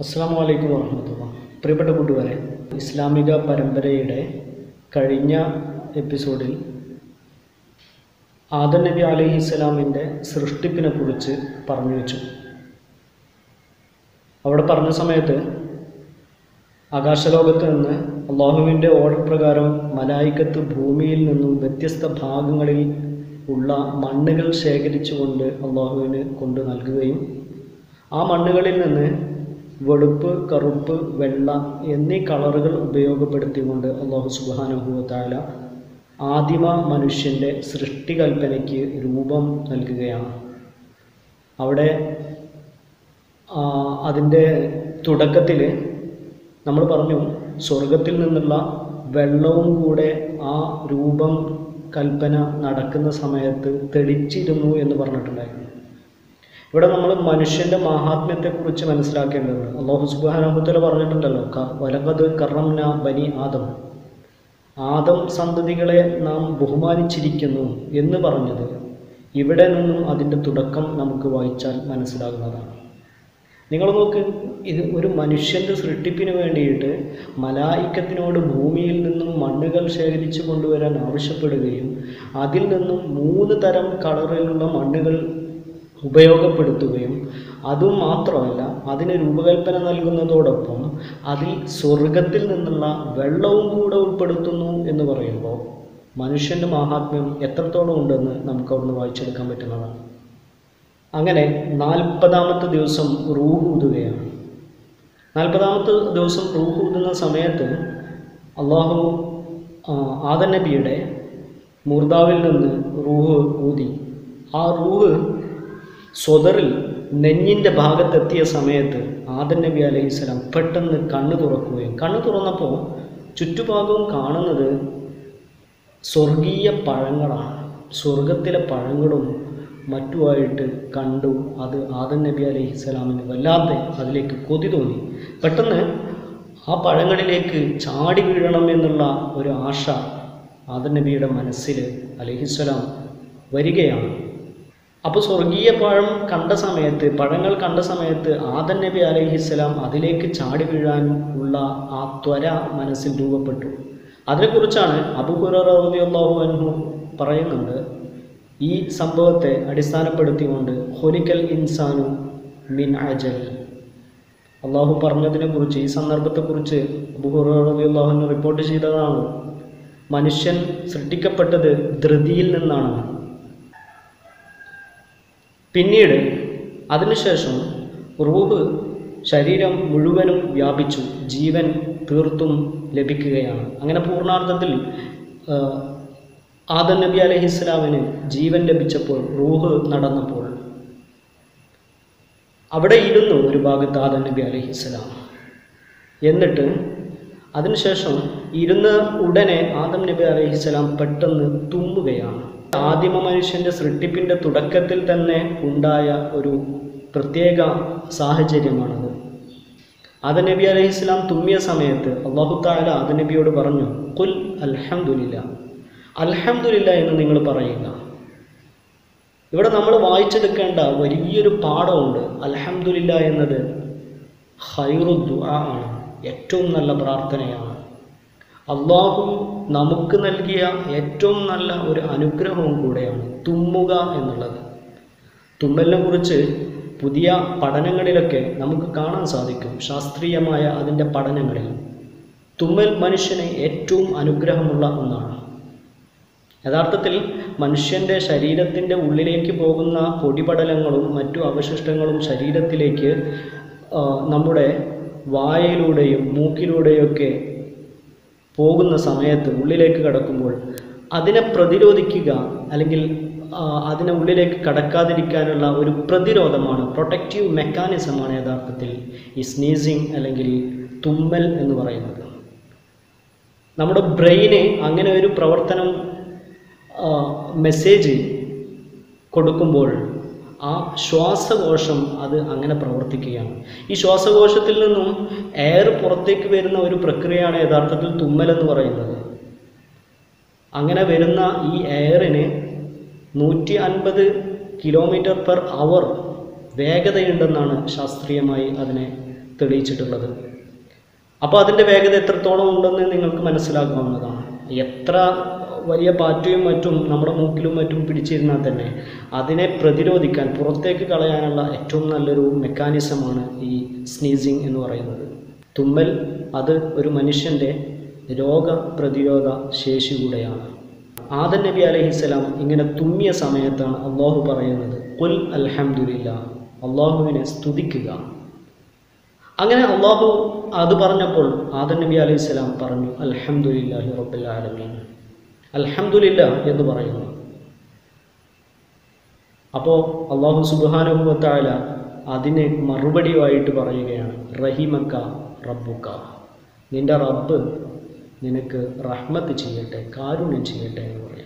അസ്സാം വലൈക്കും വാഹമത്തുള്ള പ്രിയപ്പെട്ട കൂട്ടുകാരെ ഇസ്ലാമിക പരമ്പരയുടെ കഴിഞ്ഞ എപ്പിസോഡിൽ ആദം നബി അലൈഹി ഇസ്ലാമിൻ്റെ സൃഷ്ടിപ്പിനെ കുറിച്ച് പറഞ്ഞു വെച്ചു അവിടെ പറഞ്ഞ സമയത്ത് ആകാശലോകത്ത് നിന്ന് അള്ളാഹുവിൻ്റെ ഓർഡർ പ്രകാരം മലായിക്കത്ത് ഭൂമിയിൽ നിന്നും വ്യത്യസ്ത ഭാഗങ്ങളിൽ ഉള്ള മണ്ണുകൾ ശേഖരിച്ചുകൊണ്ട് അള്ളാഹുവിന് കൊണ്ട് നൽകുകയും ആ മണ്ണുകളിൽ നിന്ന് വെളുപ്പ് കറുപ്പ് വെള്ള എന്നീ കളറുകൾ ഉപയോഗപ്പെടുത്തിക്കൊണ്ട് അള്ളാഹു സുബാനുഭവത്തായ ആദിമ മനുഷ്യൻ്റെ സൃഷ്ടികൽപ്പനയ്ക്ക് രൂപം നൽകുകയാണ് അവിടെ ആ, അതിൻ്റെ തുടക്കത്തിൽ നമ്മൾ പറഞ്ഞു സ്വർഗത്തിൽ നിന്നുള്ള വെള്ളവും കൂടെ ആ രൂപം കൽപ്പന നടക്കുന്ന സമയത്ത് തെളിച്ചിരുന്നു എന്ന് പറഞ്ഞിട്ടുണ്ടായിരുന്നു ഇവിടെ നമ്മൾ മനുഷ്യൻ്റെ മഹാത്മ്യത്തെക്കുറിച്ച് മനസ്സിലാക്കേണ്ടതുണ്ട് അള്ളാഹു സുബാനുഭവത്തിൽ പറഞ്ഞിട്ടുണ്ടല്ലോ ക- വലകത് കറംന ബനി ആദം ആദം സന്തതികളെ നാം ബഹുമാനിച്ചിരിക്കുന്നു എന്ന് പറഞ്ഞത് ഇവിടെ നിന്നും അതിൻ്റെ തുടക്കം നമുക്ക് വായിച്ചാൽ മനസ്സിലാകുന്നതാണ് നിങ്ങൾ നോക്ക് ഇത് ഒരു മനുഷ്യൻ്റെ സൃഷ്ടിപ്പിന് വേണ്ടിയിട്ട് മലായിക്കത്തിനോട് ഭൂമിയിൽ നിന്നും മണ്ണുകൾ ശേഖരിച്ചു കൊണ്ടുവരാൻ ആവശ്യപ്പെടുകയും അതിൽ നിന്നും മൂന്ന് തരം കളറിലുള്ള മണ്ണുകൾ ഉപയോഗപ്പെടുത്തുകയും അതും മാത്രമല്ല അതിന് രൂപകൽപ്പന നൽകുന്നതോടൊപ്പം അതിൽ സ്വർഗത്തിൽ നിന്നുള്ള വെള്ളവും കൂടെ ഉൾപ്പെടുത്തുന്നു എന്ന് പറയുമ്പോൾ മനുഷ്യൻ്റെ മാഹാത്മ്യം എത്രത്തോളം ഉണ്ടെന്ന് നമുക്ക് അവിടുന്ന് വായിച്ചെടുക്കാൻ പറ്റുന്നതാണ് അങ്ങനെ നാൽപ്പതാമത്തെ ദിവസം റൂഹ് ഊതുകയാണ് നാൽപ്പതാമത്തെ ദിവസം റൂഹ് ഊതുന്ന സമയത്ത് അള്ളാഹു ആ, ആദം നബിയുടെ മൂർദാവിൽ നിന്ന് റൂഹ് ഊതി ആ റൂഹ് സ്വതറിൽ നെഞ്ഞിൻ്റെ ഭാഗത്തെത്തിയ സമയത്ത് ആദം നബി അലൈഹിസ്സലാം പെട്ടെന്ന് കണ്ണു തുറക്കുകയും കണ്ണു തുറന്നപ്പോൾ ചുറ്റുഭാഗവും കാണുന്നത് സ്വർഗീയ പഴങ്ങളാണ് സ്വർഗത്തിലെ പഴങ്ങളും മറ്റുമായിട്ട് കണ്ടു അത് ആദം നബി അലൈഹി സ്വലാമിന് വല്ലാത്ത അതിലേക്ക് കൊതി തോന്നി പെട്ടെന്ന് ആ പഴങ്ങളിലേക്ക് ചാടി വീഴണം എന്നുള്ള ഒരു ആശ ആദം നബിയുടെ മനസ്സിൽ അലഹിസ്വലാം വരികയാണ് അപ്പോൾ സ്വർഗീയ പഴം കണ്ട സമയത്ത് പഴങ്ങൾ കണ്ട സമയത്ത് ആദൻ നബി അലൈഹിസ്സലാം അതിലേക്ക് ചാടി വീഴാൻ ഉള്ള ആ ത്വര മനസ്സിൽ രൂപപ്പെട്ടു അതിനെക്കുറിച്ചാണ് അബുഹുറാഹു അൻഹു പറയുന്നുണ്ട് ഈ സംഭവത്തെ അടിസ്ഥാനപ്പെടുത്തിക്കൊണ്ട് ഹൊലിക്കൽ ഇൻസാനു മിൻ അജൽ അള്ളാഹു പറഞ്ഞതിനെക്കുറിച്ച് ഈ സന്ദർഭത്തെക്കുറിച്ച് അബുഹുറാഹു റിപ്പോർട്ട് ചെയ്തതാണ് മനുഷ്യൻ സൃഷ്ടിക്കപ്പെട്ടത് ധൃതിയിൽ നിന്നാണ് പിന്നീട് അതിനുശേഷം റൂഹ് ശരീരം മുഴുവനും വ്യാപിച്ചു ജീവൻ തീർത്തും ലഭിക്കുകയാണ് അങ്ങനെ പൂർണ്ണാർത്ഥത്തിൽ ആ, ആദം നബി അലൈഹി ഇസ്ലാമിന് ജീവൻ ലഭിച്ചപ്പോൾ റൂഹ് നടന്നപ്പോൾ അവിടെ ഇരുന്നു ഒരു ഭാഗത്ത് ആദം നബി അലൈഹി ഇസ്ലാം എന്നിട്ട് അതിനുശേഷം ഇരുന്ന ഉടനെ ആദം നബി അലൈഹിസ്സലാം പെട്ടെന്ന് തുമ്മുകയാണ് ആദിമ മനുഷ്യൻ്റെ സൃഷ്ടിപ്പിൻ്റെ തുടക്കത്തിൽ തന്നെ ഉണ്ടായ ഒരു പ്രത്യേക സാഹചര്യമാണത് ആദം നബി അലൈഹിസ്സലാം തുമ്മിയ സമയത്ത് അള്ളാഹു താല ആദം നബിയോട് പറഞ്ഞു കുൽ അൽഹംദുലില്ല അൽഹംദുലില്ല എന്ന് നിങ്ങൾ പറയുക ഇവിടെ നമ്മൾ വായിച്ചെടുക്കേണ്ട വലിയൊരു പാഠമുണ്ട് അൽഹംദുലില്ല എന്നത് ഹൈറു ദുആ ആണ് ഏറ്റവും നല്ല പ്രാർത്ഥനയാണ് അള്ളാഹു നമുക്ക് നൽകിയ ഏറ്റവും നല്ല ഒരു അനുഗ്രഹവും കൂടെയാണ് തുമ്മുക എന്നുള്ളത് തുമ്മലിനെ കുറിച്ച് പുതിയ പഠനങ്ങളിലൊക്കെ നമുക്ക് കാണാൻ സാധിക്കും ശാസ്ത്രീയമായ അതിൻ്റെ പഠനങ്ങളിൽ തുമ്മൽ മനുഷ്യന് ഏറ്റവും അനുഗ്രഹമുള്ള ഒന്നാണ് യഥാർത്ഥത്തിൽ മനുഷ്യൻ്റെ ശരീരത്തിൻ്റെ ഉള്ളിലേക്ക് പോകുന്ന പൊടിപടലങ്ങളും മറ്റു അവശിഷ്ടങ്ങളും ശരീരത്തിലേക്ക് ആ, നമ്മുടെ വായയിലൂടെയും മൂക്കിലൂടെയൊക്കെ പോകുന്ന സമയത്ത് ഉള്ളിലേക്ക് കടക്കുമ്പോൾ അതിനെ പ്രതിരോധിക്കുക അല്ലെങ്കിൽ ആ, അതിനെ ഉള്ളിലേക്ക് കടക്കാതിരിക്കാനുള്ള ഒരു പ്രതിരോധമാണ് പ്രൊട്ടക്റ്റീവ് മെക്കാനിസമാണ് യഥാർത്ഥത്തിൽ ഈ സ്നീസിങ് അല്ലെങ്കിൽ തുമ്മൽ എന്ന് പറയുന്നത് നമ്മുടെ ബ്രെയിന് അങ്ങനെ ഒരു പ്രവർത്തനം മെസ്സേജ് കൊടുക്കുമ്പോൾ ആ ശ്വാസകോശം അത് അങ്ങനെ പ്രവർത്തിക്കുകയാണ് ഈ ശ്വാസകോശത്തിൽ നിന്നും എയർ പുറത്തേക്ക് വരുന്ന ഒരു പ്രക്രിയയാണ് യഥാർത്ഥത്തിൽ തുമ്മൽ എന്ന് പറയുന്നത് അങ്ങനെ വരുന്ന ഈ എയറിന് നൂറ്റി അൻപത് കിലോമീറ്റർ പെർ അവർ വേഗതയുണ്ടെന്നാണ് ശാസ്ത്രീയമായി അതിനെ തെളിയിച്ചിട്ടുള്ളത് അപ്പോൾ അതിൻ്റെ വേഗത എത്രത്തോളം ഉണ്ടെന്ന് നിങ്ങൾക്ക് മനസ്സിലാക്കാവുന്നതാണ് എത്ര വലിയ പാറ്റയും മറ്റും നമ്മുടെ മൂക്കിലും മറ്റും പിടിച്ചിരുന്നാൽ തന്നെ അതിനെ പ്രതിരോധിക്കാൻ പുറത്തേക്ക് കളയാനുള്ള ഏറ്റവും നല്ലൊരു മെക്കാനിസമാണ് ഈ സ്നീസിങ് എന്ന് പറയുന്നത് തുമ്മൽ അത് ഒരു മനുഷ്യൻ്റെ രോഗപ്രതിരോധ ശേഷി കൂടെയാണ് ആദൻ നബി അലഹിസ്സലാം ഇങ്ങനെ തുമ്മിയ സമയത്താണ് അള്ളാഹു പറയുന്നത് കുൽ അൽഹംദുലില്ല അള്ളാഹുവിനെ സ്തുതിക്കുക അങ്ങനെ അള്ളാഹു അത് പറഞ്ഞപ്പോൾ ആദൻ നബി അലൈഹി സ്വലാം പറഞ്ഞു അൽഹംദുലില്ലാഹി റബ്ബിൽ ആലമീൻ അൽഹംദുലില്ല എന്ന് പറയുന്നു അപ്പോൾ അള്ളാഹു സുബാനുഭവത്തായ അതിന് മറുപടിയുമായിട്ട് പറയുകയാണ് റഹിമക്ക റബ്ബുക്ക നിന്റെ റബ്ബ് നിനക്ക് റഹ്മത്ത് ചെയ്യട്ടെ കാരുണ്യം ചെയ്യട്ടെ എന്ന് പറയാം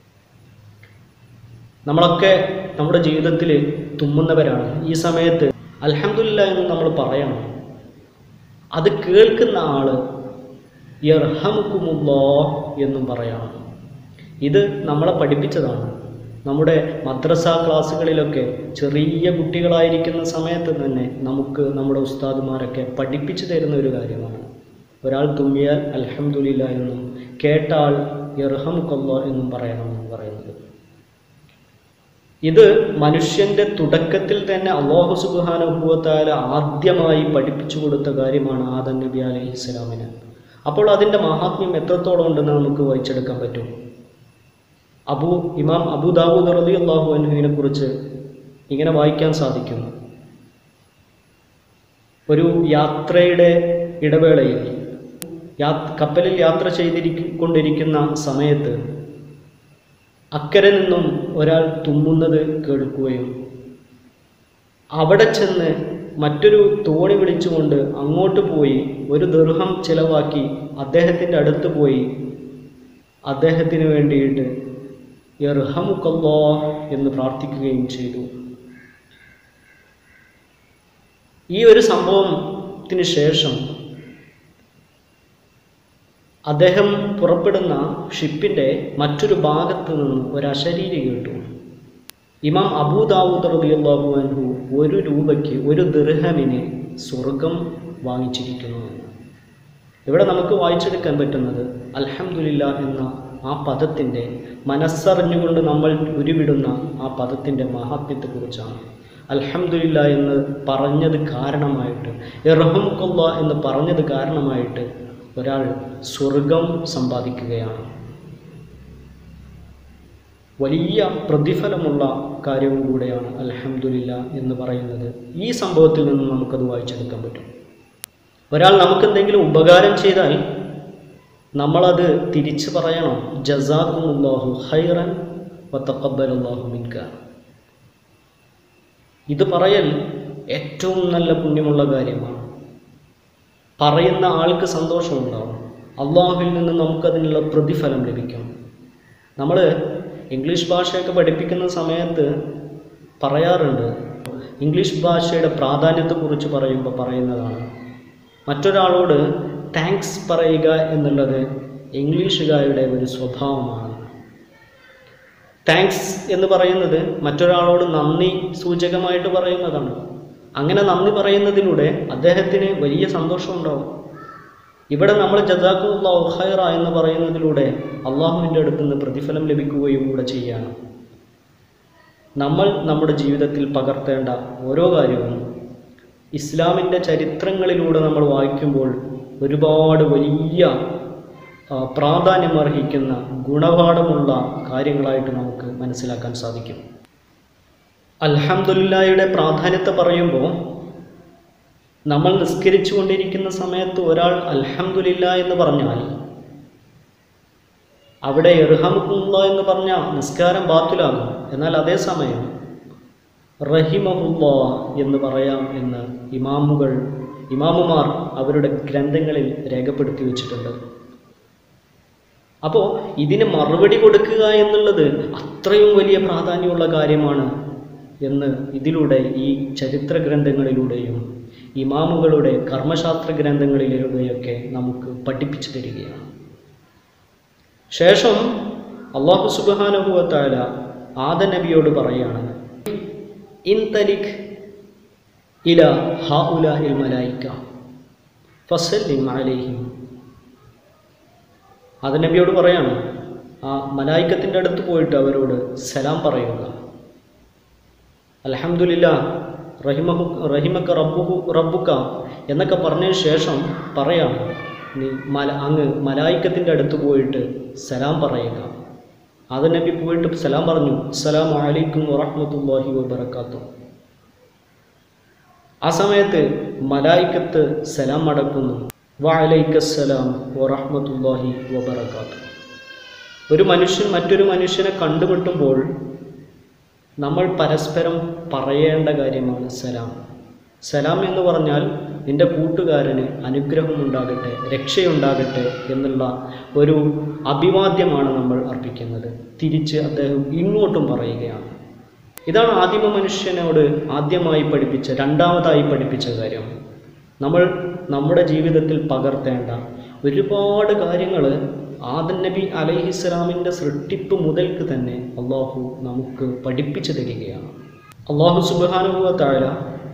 നമ്മളൊക്കെ നമ്മുടെ ജീവിതത്തിൽ തുമ്മുന്നവരാണ് ഈ സമയത്ത് അൽഹംദുലില്ല എന്ന് നമ്മൾ പറയണം അത് കേൾക്കുന്ന ആള് യർഹമുക്കുമുല്ലോ എന്നും പറയണം ഇത് നമ്മളെ പഠിപ്പിച്ചതാണ് നമ്മുടെ മദ്രസ ക്ലാസ്സുകളിലൊക്കെ ചെറിയ കുട്ടികളായിരിക്കുന്ന സമയത്ത് തന്നെ നമുക്ക് നമ്മുടെ ഉസ്താദുമാരൊക്കെ പഠിപ്പിച്ചു തരുന്ന ഒരു കാര്യമാണ് ഒരാൾ തുമ്മിയാൽ അൽഹംദുലില്ല എന്നും കേട്ട ആൾ യർഹമുക്കല്ലോ എന്നും പറയണമെന്ന് പറയുന്നത് ഇത് മനുഷ്യന്റെ തുടക്കത്തിൽ തന്നെ അള്ളാഹു സുബാനുഭവത്താല ആദ്യമായി പഠിപ്പിച്ചു കൊടുത്ത കാര്യമാണ് ആദം നബി അലൈഹി ഇസ്ലാമിന് അപ്പോൾ അതിൻ്റെ മഹാത്മ്യം എത്രത്തോളം ഉണ്ടെന്ന് നമുക്ക് വായിച്ചെടുക്കാൻ പറ്റും അബു ഇമാം അബു ദാവൂദ് റലി അള്ളാഹു അനുവിനെ കുറിച്ച് ഇങ്ങനെ വായിക്കാൻ സാധിക്കും ഒരു യാത്രയുടെ ഇടവേളയിൽ യാ കപ്പലിൽ യാത്ര ചെയ്തിരിക്കൊണ്ടിരിക്കുന്ന സമയത്ത് അക്കരെ നിന്നും ഒരാൾ തുമ്മുന്നത് കേൾക്കുകയും അവിടെ ചെന്ന് മറ്റൊരു തോണി വിളിച്ചുകൊണ്ട് അങ്ങോട്ട് പോയി ഒരു ദീർഘം ചിലവാക്കി അദ്ദേഹത്തിൻ്റെ അടുത്ത് പോയി അദ്ദേഹത്തിന് വേണ്ടിയിട്ട് യർഹമുക്കല്ലോ എന്ന് പ്രാർത്ഥിക്കുകയും ചെയ്തു ഈ ഒരു സംഭവത്തിന് ശേഷം അദ്ദേഹം പുറപ്പെടുന്ന ഷിപ്പിൻ്റെ മറ്റൊരു ഭാഗത്ത് നിന്ന് ഒരു അശരീരി കേട്ടു ഇമാം അബൂദാവൂദ് റളിയല്ലാഹു അൻഹു ഒരു രൂപയ്ക്ക് ഒരു ദൃഹമിന് സ്വർഗം വാങ്ങിച്ചിരിക്കുന്നു എന്ന് ഇവിടെ നമുക്ക് വായിച്ചെടുക്കാൻ പറ്റുന്നത് അൽഹംദുലില്ല എന്ന ആ പദത്തിൻ്റെ മനസ്സറിഞ്ഞുകൊണ്ട് നമ്മൾ ഉരുവിടുന്ന ആ പദത്തിൻ്റെ മഹാത്മ്യത്തെക്കുറിച്ചാണ് അൽഹംദുലില്ല എന്ന് പറഞ്ഞത് കാരണമായിട്ട് ഇറഹമുക്കൊള്ള എന്ന് പറഞ്ഞത് കാരണമായിട്ട് ഒരാൾ സ്വർഗം സമ്പാദിക്കുകയാണ് വലിയ പ്രതിഫലമുള്ള കാര്യവും കൂടെയാണ് അൽഹംദുലില്ല എന്ന് പറയുന്നത് ഈ സംഭവത്തിൽ നിന്ന് നമുക്കത് വായിച്ചെടുക്കാൻ പറ്റും ഒരാൾ നമുക്കെന്തെങ്കിലും ഉപകാരം ചെയ്താൽ നമ്മളത് തിരിച്ചു പറയണം ജസാഖുമുല്ലാഹു ഹൈറൻ വത്തക്കബലാഹു മിൻക ഇത് പറയൽ ഏറ്റവും നല്ല പുണ്യമുള്ള കാര്യമാണ് പറയുന്ന ആൾക്ക് സന്തോഷമുണ്ടാവും അള്ളാഹുവിൽ നിന്ന് നമുക്കതിനുള്ള പ്രതിഫലം ലഭിക്കും നമ്മൾ ഇംഗ്ലീഷ് ഭാഷയൊക്കെ പഠിപ്പിക്കുന്ന സമയത്ത് പറയാറുണ്ട് ഇംഗ്ലീഷ് ഭാഷയുടെ പ്രാധാന്യത്തെക്കുറിച്ച് പറയുമ്പോൾ പറയുന്നതാണ് മറ്റൊരാളോട് താങ്ക്സ് പറയുക എന്നുള്ളത് ഇംഗ്ലീഷുകാരുടെ ഒരു സ്വഭാവമാണ് താങ്ക്സ് എന്ന് പറയുന്നത് മറ്റൊരാളോട് നന്ദി സൂചകമായിട്ട് പറയുന്നതാണ് അങ്ങനെ നന്ദി പറയുന്നതിലൂടെ അദ്ദേഹത്തിന് വലിയ സന്തോഷമുണ്ടാവും ഇവിടെ നമ്മൾ ജസാഖുല്ല ഖൈറ എന്ന് പറയുന്നതിലൂടെ അള്ളാഹുവിൻ്റെ അടുത്ത് നിന്ന് പ്രതിഫലം ലഭിക്കുകയും കൂടെ ചെയ്യാണ് നമ്മൾ നമ്മുടെ ജീവിതത്തിൽ പകർത്തേണ്ട ഓരോ കാര്യവും ഇസ്ലാമിൻ്റെ ചരിത്രങ്ങളിലൂടെ നമ്മൾ വായിക്കുമ്പോൾ ഒരുപാട് വലിയ ആ, പ്രാധാന്യമർഹിക്കുന്ന ഗുണപാഠമുള്ള കാര്യങ്ങളായിട്ട് നമുക്ക് മനസ്സിലാക്കാൻ സാധിക്കും അൽഹംദുലില്ലായുടെ പ്രാധാന്യത്തെ പറയുമ്പോൾ നമ്മൾ നിസ്കരിച്ചു കൊണ്ടിരിക്കുന്ന സമയത്ത് ഒരാൾ അൽഹംദുലില്ല എന്ന് പറഞ്ഞാൽ അവിടെ ഇർഹമുല്ല എന്ന് പറഞ്ഞാൽ നിസ്കാരം ബാത്തിലാകും എന്നാൽ അതേസമയം റഹിമഹുല്ല എന്ന് പറയാം എന്ന് ഇമാമുകൾ ഇമാമുമാർ അവരുടെ ഗ്രന്ഥങ്ങളിൽ രേഖപ്പെടുത്തി വെച്ചിട്ടുണ്ട് അപ്പോൾ ഇതിന് മറുപടി കൊടുക്കുക എന്നുള്ളത് അത്രയും വലിയ പ്രാധാന്യമുള്ള കാര്യമാണ് എന്ന് ഇതിലൂടെ ഈ ചരിത്ര ഗ്രന്ഥങ്ങളിലൂടെയും ഇമാമുകളുടെ കർമ്മശാസ്ത്ര ഗ്രന്ഥങ്ങളിലൂടെയൊക്കെ നമുക്ക് പഠിപ്പിച്ചു തരികയാണ് ശേഷം അള്ളാഹു സുബാനുഭവത്തായ ആദ നബിയോട് പറയാണ് ഇൻ തലിഖ് ഇല ഹ ഉല ഇൽ മലായിക്ക ഫസല്ലിം അലൈഹിം അത് നബിയോട് പറയാണ് ആ മലായിക്കത്തിൻ്റെ അടുത്ത് പോയിട്ട് അവരോട് സലാം പറയുക അലഹമുല്ല റഹിമഹു റഹിമക്ക റബ്ബുഹു റബ്ബുക്ക എന്നൊക്കെ പറഞ്ഞതിന് ശേഷം പറയാണ് നീ മല അങ്ങ് മലായിക്കത്തിൻ്റെ അടുത്ത് പോയിട്ട് സലാം പറയുക അത് നബി പോയിട്ട് സലാം പറഞ്ഞു അസ്സലാം അലൈക്കും വറഹ്മത്തുള്ളാഹി വബറകാത്തു ആ സമയത്ത് മലായിക്കത്ത് സലാം അടക്കുന്നു വഅലൈക്കസ്സലാം വറഹ്മത്തുള്ളാഹി വബറകാത്തു ഒരു മനുഷ്യൻ മറ്റൊരു മനുഷ്യനെ കണ്ടുമുട്ടുമ്പോൾ നമ്മൾ പരസ്പരം പറയേണ്ട കാര്യമാണ് സലാം സലാം എന്ന് പറഞ്ഞാൽ നിന്റെ കൂട്ടുകാരന് അനുഗ്രഹമുണ്ടാകട്ടെ രക്ഷയുണ്ടാകട്ടെ എന്നുള്ള ഒരു അഭിവാദ്യമാണ് നമ്മൾ അർപ്പിക്കുന്നത് തിരിച്ച് അദ്ദേഹം ഇങ്ങോട്ടും പറയുകയാണ് ഇതാണ് ആദിമ മനുഷ്യനോട് ആദ്യമായി പഠിപ്പിച്ച രണ്ടാമതായി പഠിപ്പിച്ച കാര്യം നമ്മൾ നമ്മുടെ ജീവിതത്തിൽ പകർത്തേണ്ട ഒരുപാട് കാര്യങ്ങൾ ആദൻ നബി അലൈഹിസ്സലാമിൻ്റെ സൃഷ്ടിപ്പ് മുതൽക്ക് തന്നെ അള്ളാഹു നമുക്ക് പഠിപ്പിച്ചു തരികയാണ് അള്ളാഹു സുബാനുഭവ താഴ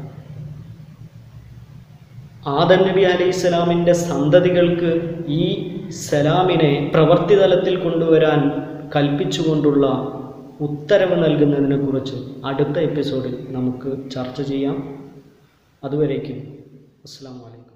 ആദൻ നബി അലൈഹിസ്സലാമിൻ്റെ സന്തതികൾക്ക് ഈ സലാമിനെ പ്രവൃത്തി തലത്തിൽ കൊണ്ടുവരാൻ കൽപ്പിച്ചുകൊണ്ടുള്ള ഉത്തരവ് നൽകുന്നതിനെക്കുറിച്ച് അടുത്ത എപ്പിസോഡിൽ നമുക്ക് ചർച്ച ചെയ്യാം അതുവരേക്കും അസ്സാം വലൈക്കും